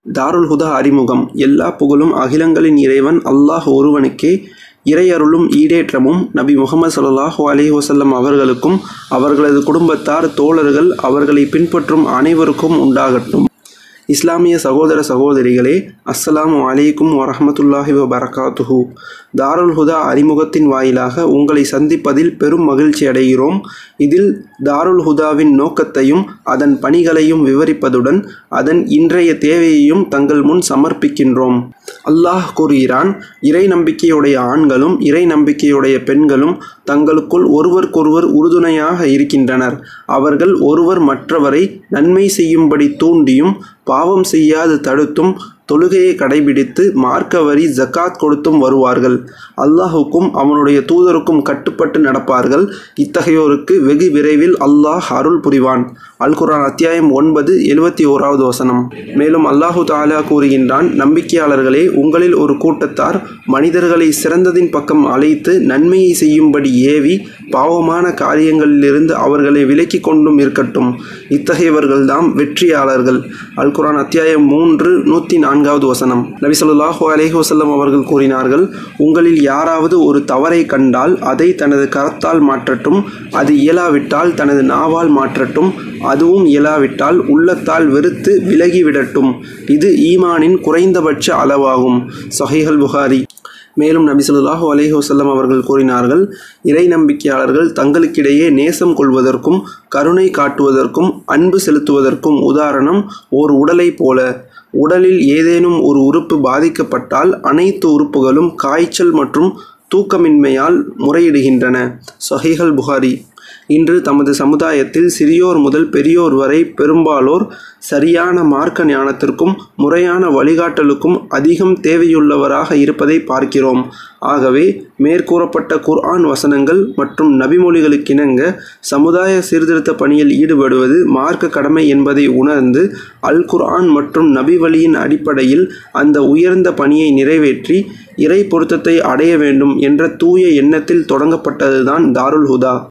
தாருல் ஹுதா அறிமுகம் எல்லா புகழும் அகிலங்களின் இறைவன் அல்லாஹ் ஒருவனுக்கே இறையருளும் ஈடேற்றமும் நபி முகமது ஸல்லல்லாஹு அலைஹி வஸல்லம் அவர்களுக்கும் அவர்களது குடும்பத்தார் தோழர்கள் அவர்களை பின்பற்றும் அனைவருக்கும் உண்டாகட்டும் இஸ்லாமிய சகோதர சகோதரிகளே அஸ்ஸலாமு அலைக்கும் வரஹமத்துல்லாஹி வபரகாத்துஹு தாருல் ஹுதா அறிமுகத்தின் வாயிலாக உங்களை சந்திப்பதில் பெரும் மகிழ்ச்சி அடைகிறோம் இதில் தாருல் ஹுதாவின் நோக்கத்தையும் அதன் பணிகளையும் விவரிப்பதுடன் அதன் இன்றைய தேவையையும் தங்கள் முன் சமர்ப்பிக்கின்றோம் அல்லாஹ் கூறுகிறான் இறை நம்பிக்கையுடைய ஆண்களும் இறை நம்பிக்கையுடைய பெண்களும் தங்களுக்குள் ஒருவருக்கொருவர் உறுதுணையாக இருக்கின்றனர் அவர்கள் ஒருவர் மற்றவரை நன்மை செய்யும்படி தூண்டியும் பாவம் செய்யாது தடுத்தும் தொழுகையை கடைபிடித்து மார்க்க வரி ஜக்காத் கொடுத்தும் வருவார்கள் அல்லாஹுக்கும் அவனுடைய தூதருக்கும் கட்டுப்பட்டு நடப்பார்கள் இத்தகையோருக்கு வெகு விரைவில் அல்லாஹ் அருள் புரிவான் அல் குரான் அத்தியாயம் ஒன்பது எழுபத்தி ஓராவது வசனம் மேலும் அல்லாஹு தாலா கூறுகின்றான் நம்பிக்கையாளர்களே உங்களில் ஒரு கூட்டத்தார் மனிதர்களை சிறந்ததின் பக்கம் அழைத்து நன்மையை செய்யும்படி ஏவி பாவமான காரியங்களிலிருந்து அவர்களை விலக்கி கொண்டும் இருக்கட்டும் இத்தகையவர்கள்தாம் வெற்றியாளர்கள் அல் குரான் அத்தியாயம் மூன்று நூற்றி நான்காவது வசனம் நபி சொல்லாஹு அலேஹி வசல்லம் அவர்கள் கூறினார்கள் உங்களில் யாராவது ஒரு தவறை கண்டால் அதை தனது கரத்தால் மாற்றட்டும் அது இயலாவிட்டால் தனது நாவால் மாற்றட்டும் அதுவும் இயலாவிட்டால் உள்ளத்தால் வெறுத்து விலகிவிடட்டும் இது ஈமானின் குறைந்தபட்ச அளவாகும் சொஹைகள் புகாரி மேலும் நபி சொல்லாஹு அலேஹி வசல்லம் அவர்கள் கூறினார்கள் இறை நம்பிக்கையாளர்கள் தங்களுக்கிடையே நேசம் கொள்வதற்கும் கருணை காட்டுவதற்கும் அன்பு செலுத்துவதற்கும் உதாரணம் ஓர் உடலை போல உடலில் ஏதேனும் ஒரு உறுப்பு பாதிக்கப்பட்டால் அனைத்து உறுப்புகளும் காய்ச்சல் மற்றும் தூக்கமின்மையால் முறையிடுகின்றன சொஹைகள் புகாரி இன்று தமது சமுதாயத்தில் சிறியோர் முதல் பெரியோர் வரை பெரும்பாலோர் சரியான மார்க்க ஞானத்திற்கும் முறையான வழிகாட்டலுக்கும் அதிகம் தேவையுள்ளவராக இருப்பதை பார்க்கிறோம் ஆகவே மேற்கூறப்பட்ட குர்ஆன் வசனங்கள் மற்றும் நபிமொழிகளுக்கிணங்க சமுதாய சீர்திருத்த பணியில் ஈடுபடுவது மார்க்க கடமை என்பதை உணர்ந்து அல் குர்ஆன் மற்றும் நபி வழியின் அடிப்படையில் அந்த உயர்ந்த பணியை நிறைவேற்றி இறை பொருத்தத்தை அடைய வேண்டும் என்ற தூய எண்ணத்தில் தொடங்கப்பட்டதுதான் தாருல் ஹுதா